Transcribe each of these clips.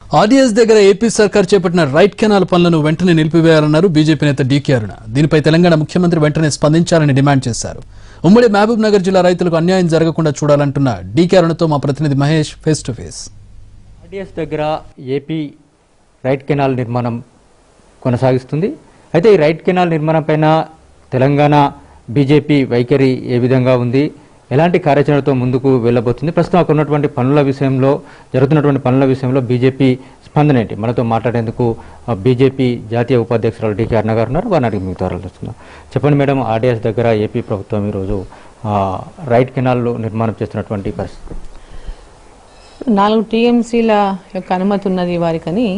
RDS దగ్గర AP సర్కార్ చేపట్టిన రైట్ కెనాల్ పనులను వెంటనే నిలిపివేయాలన్నారు బీజేపీ నేత డీకే అరుణ దీనిపై తెలంగాణ ముఖ్యమంత్రి వెంటనే స్పందించాలని డిమాండ్ చేశారు ఉమ్మడి మహబూబ్ నగర్ జిల్లా రైతులకు అన్యాయం జరగకుండా చూడాలంటున్న డీకే అరుణతో మా ప్రతినిధి Mahesh face to face RDS దగ్గర ఏపీ రైట్ కెనాల్ నిర్మాణం కొనసాగిస్తుంది అయితే ఈ రైట్ కెనాల్ నిర్మాణం పైన తెలంగాణ బీజేపీ వైఖరి ఏ విధంగా ఉంది ఎలాంటి కార్యాచరణతో ముందుకు వెళ్ళబోతుంది ప్రస్తుతం అక్కడ ఉన్నటువంటి పనుల విషయంలో జరుగుతున్నటువంటి పనుల విషయంలో బీజేపీ స్పందన ఏంటి మనతో మాట్లాడేందుకు ఆ, బీజేపీ జాతీయ ఉపాధ్యక్షురాలు డికే అరుణ గారు ఉన్నారు వారిని అడిగి మీకు తరలిస్తున్నాం చెప్పండి మేడం ఆర్డీఎస్ దగ్గర ఏపీ ప్రభుత్వం ఈరోజు ఆ, రైట్ కెనాల్ నిర్మాణం చేస్తున్నటువంటి పరిస్థితి నాలుగు టీఎంసీల యొక్క అనుమతి ఉన్నది వారికని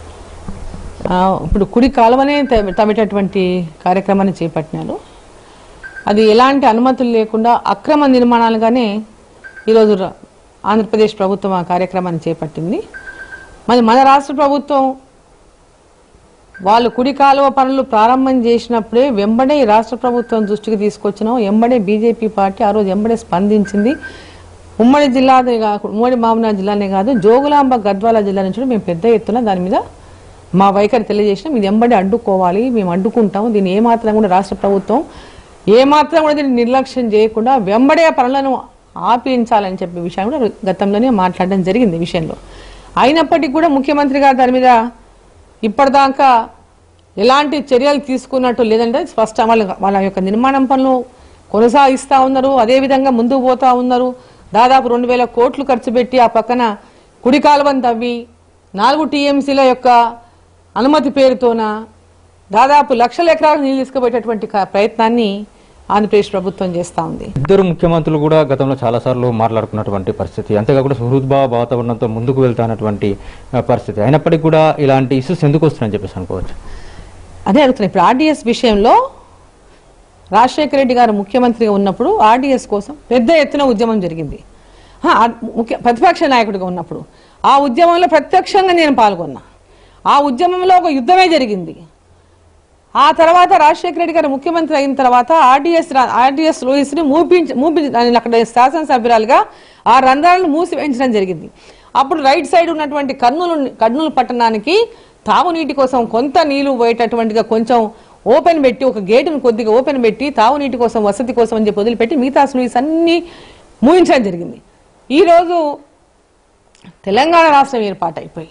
ఆ, ఇప్పుడు కుడి కాలువనే తవ్వి- తవ్వేటటువంటి కార్యక్రమాన్ని చేపట్టినారు అది ఎలాంటి అనుమతులు లేకుండా అక్రమ నిర్మాణాలుగానే ఈరోజు ర- ఆంధ్రప్రదేశ్ ప్రభుత్వం ఆ కార్యక్రమాన్ని చేపట్టింది మరి మన రాష్ట్ర ప్రభుత్వం వాళ్ళు కుడి కాలువ పనులు ప్రారంభం చేసినప్పుడే వెంబడే ఈ రాష్ట్ర ప్రభుత్వం దృష్టికి తీసుకొచ్చినాం వెంబడే బీజేపీ పార్టీ ఆ రోజు వెంబడే స్పందించింది ఉమ్మడి జిల్లాదే కాకుండా ఉమ్మడి మామనాడు జిల్లానే కాదు జోగులాంబ గద్వాల జిల్లా నుంచి కూడా మేము పెద్ద ఎత్తున దాని మీద మా వైఖరి తెలియజేసినాం ఇది ఎంబడి అడ్డుకోవాలి మేము అడ్డుకుంటాం దీన్ని ఏమాత్రం కూడా రాష్ట్ర ప్రభుత్వం ఏమాత్రం కూడా దీన్ని నిర్లక్ష్యం చేయకుండా వెంబడే ఆ పనులను ఆపించాలని చెప్పే విషయం కూడా గతంలోనే మాట్లాడడం జరిగింది ఈ విషయంలో అయినప్పటికీ కూడా ముఖ్యమంత్రి గారు దాని మీద ఇప్పటిదాకా ఎలాంటి చర్యలు తీసుకున్నట్టు లేదంటే స్పష్టం వాళ్ళ వాళ్ళ యొక్క నిర్మాణం పనులు కొనసాగిస్తూ ఉన్నారు అదేవిధంగా ముందుకు పోతా ఉన్నారు దాదాపు రెండు వేల కోట్లు ఖర్చు పెట్టి ఆ పక్కన కుడి కాలువను తవ్వి నాలుగు టీఎంసీల యొక్క అనుమతి పేరుతోన దాదాపు లక్షల ఎకరాలకు నీళ్ళు తీసుకుపోయేటటువంటి క- ప్రయత్నాన్ని ఆంధ్రప్రదేశ్ ప్రభుత్వం చేస్తూ ఉంది ఇద్దరు ముఖ్యమంత్రులు కూడా గతంలో చాలాసార్లు మాట్లాడుకున్నటువంటి పరిస్థితి అంతేకాకుండా సుహృద్భావ వాతావరణంతో ముందుకు వెళ్తానటువంటి ఆ, పరిస్థితి అయినప్పటికీ కూడా ఇలాంటి ఇష్యూస్ ఎందుకు వస్తున్నాయని చెప్పేసి అనుకోవచ్చు అదే అడుగుతున్నాను ఇప్పుడు ఆర్డీఎస్ విషయంలో రాజశేఖర రెడ్డి గారు ముఖ్యమంత్రిగా ఉన్నప్పుడు ఆర్డీఎస్ కోసం పెద్ద ఎత్తున ఉద్యమం జరిగింది ఆ, ఆ ముఖ్య ప్రతిపక్ష నాయకుడిగా ఉన్నప్పుడు ఆ ఉద్యమంలో ప్రత్యక్షంగా నేను పాల్గొన్నా ఆ ఉద్యమంలో ఒక యుద్ధమే జరిగింది ఆ తర్వాత రాజశేఖర రెడ్డి గారు ముఖ్యమంత్రి అయిన తర్వాత ఆర్డీఎస్ ఆర్డీఎస్ లోయిస్ని మూపించి మూపి ఆయన అక్కడ శాసనసభ్యురాలుగా ఆ రంధ్రాలను మూసివేయించడం జరిగింది అప్పుడు రైట్ సైడ్ ఉన్నటువంటి కర్నూలు కర్నూలు పట్టణానికి తాగునీటి కోసం కొంత నీళ్లు పోయేటటువంటిగా కొంచెం ఓపెన్ పెట్టి ఒక గేటును కొద్దిగా ఓపెన్ పెట్టి తాగునీటి కోసం వసతి కోసం అని చెప్పి వదిలిపెట్టి మిగతా స్లూయిస్ అన్ని మూయించడం జరిగింది ఈరోజు తెలంగాణ రాష్ట్రం ఏర్పాటైపోయి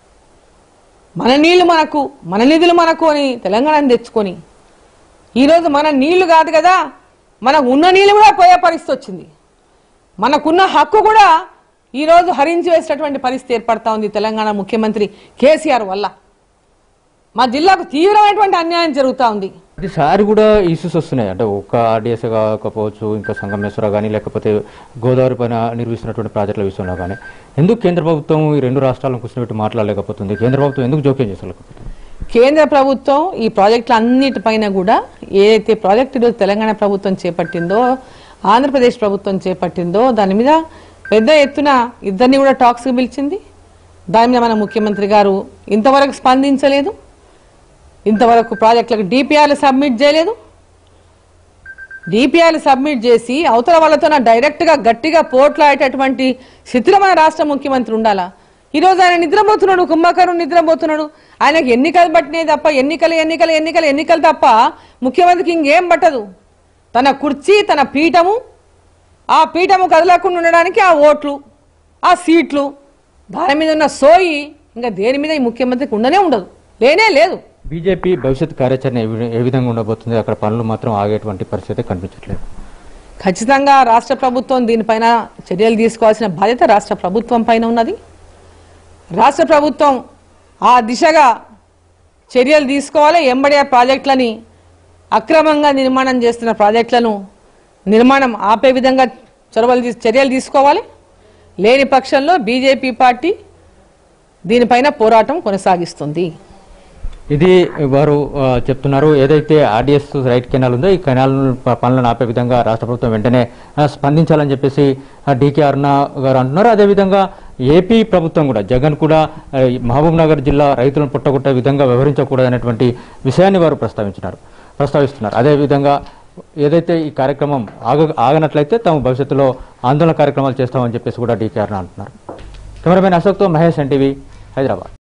మన నీళ్లు మనకు మన నిధులు మనకు అని తెలంగాణను తెచ్చుకొని ఈరోజు మన నీళ్లు కాదు కదా మనకు ఉన్న నీళ్లు కూడా పోయే పరిస్థితి వచ్చింది మనకున్న హక్కు కూడా ఈరోజు హరించి వేసినటువంటి పరిస్థితి ఏర్పడతా ఉంది తెలంగాణ ముఖ్యమంత్రి కేసీఆర్ వల్ల మా జిల్లాకు తీవ్రమైనటువంటి అన్యాయం జరుగుతూ ఉంది ప్రతిసారి కూడా ఇష్యూస్ వస్తున్నాయి అంటే ఒక్క ఆర్డీఎస్ కాకపోవచ్చు ఇంకా సంగమేశ్వర కానీ లేకపోతే గోదావరి పైన నిర్మిస్తున్నటువంటి ప్రాజెక్టుల విషయంలో కానీ ఎందుకు కేంద్ర ప్రభుత్వం ఈ రెండు రాష్ట్రాలను కూర్చోబెట్టి మాట్లాడలేకపోతుంది కేంద్ర ప్రభుత్వం ఎందుకు జోక్యం చేసుకోలేకపోతుంది కేంద్ర ప్రభుత్వం ఈ ప్రాజెక్టులు అన్నిటిపైన కూడా ఏదైతే ప్రాజెక్టు ఈరోజు తెలంగాణ ప్రభుత్వం చేపట్టిందో ఆంధ్రప్రదేశ్ ప్రభుత్వం చేపట్టిందో దాని మీద పెద్ద ఎత్తున ఇద్దరిని కూడా టాక్స్కి పిలిచింది దాని మీద మన ముఖ్యమంత్రి గారు ఇంతవరకు స్పందించలేదు ఇంతవరకు ప్రాజెక్టులకు డిపిఆర్లు సబ్మిట్ చేయలేదు డిపిఆర్లు సబ్మిట్ చేసి అవతల వాళ్ళతో డైరెక్ట్గా గట్టిగా పోట్లాడేటటువంటి స్థితిలో మన రాష్ట్ర ముఖ్యమంత్రి ఉండాలా ఈరోజు ఆయన నిద్రపోతున్నాడు కుంభకరుడు నిద్రపోతున్నాడు ఆయనకి ఎన్నికలు పట్టినాయి తప్ప ఎన్నికలు ఎన్నికలు ఎన్నికలు ఎన్నికలు తప్ప ముఖ్యమంత్రికి ఇంకేం పట్టదు తన కుర్చీ తన పీఠము ఆ పీఠము కదలకుండా ఉండడానికి ఆ ఓట్లు ఆ సీట్లు దాని మీద ఉన్న సోయి ఇంకా దేని మీద ఈ ముఖ్యమంత్రికి ఉండనే ఉండదు లేనే లేదు బీజేపీ భవిష్యత్ కార్యాచరణ ఏ వి- ఏ విధంగా ఉండబోతుంది అక్కడ పనులు మాత్రం ఆగేటువంటి పరిస్థితి కనిపించట్లేదు ఖచ్చితంగా రాష్ట్ర ప్రభుత్వం దీనిపైన చర్యలు తీసుకోవాల్సిన బాధ్యత రాష్ట్ర ప్రభుత్వం పైన ఉన్నది రాష్ట్ర ప్రభుత్వం ఆ దిశగా చర్యలు తీసుకోవాలి ఎంబడి ఆ ప్రాజెక్టులని అక్రమంగా నిర్మాణం చేస్తున్న ప్రాజెక్టులను నిర్మాణం ఆపే విధంగా చొరవలు తీసు చర్యలు తీసుకోవాలి లేని పక్షంలో బీజేపీ పార్టీ దీనిపైన పోరాటం కొనసాగిస్తుంది ఇది వారు ఆ, చెప్తున్నారు ఏదైతే ఆర్డీఎస్ రైట్ కెనాల్ ఉందో ఈ కెనాల్ ప- పనులను ఆపే విధంగా రాష్ట్ర ప్రభుత్వం వెంటనే ఆ, స్పందించాలని చెప్పేసి డీకే అరుణ గారు అంటున్నారు అదేవిధంగా ఏపీ ప్రభుత్వం కూడా జగన్ కూడా ఆ, ఈ మహబూబ్ నగర్ జిల్లా రైతులను పుట్టగొట్టే విధంగా వ్యవహరించకూడదనేటువంటి విషయాన్ని వారు ప్రస్తావించినారు ప్రస్తావిస్తున్నారు అదేవిధంగా ఏదైతే ఈ కార్యక్రమం ఆగ ఆగనట్లయితే తాము భవిష్యత్తులో ఆందోళన కార్యక్రమాలు చేస్తామని చెప్పేసి కూడా డీకే అరుణ అంటున్నారు కెమెరామెన్ అశోక్తో మహేష్ ఎన్టీవీ హైదరాబాద్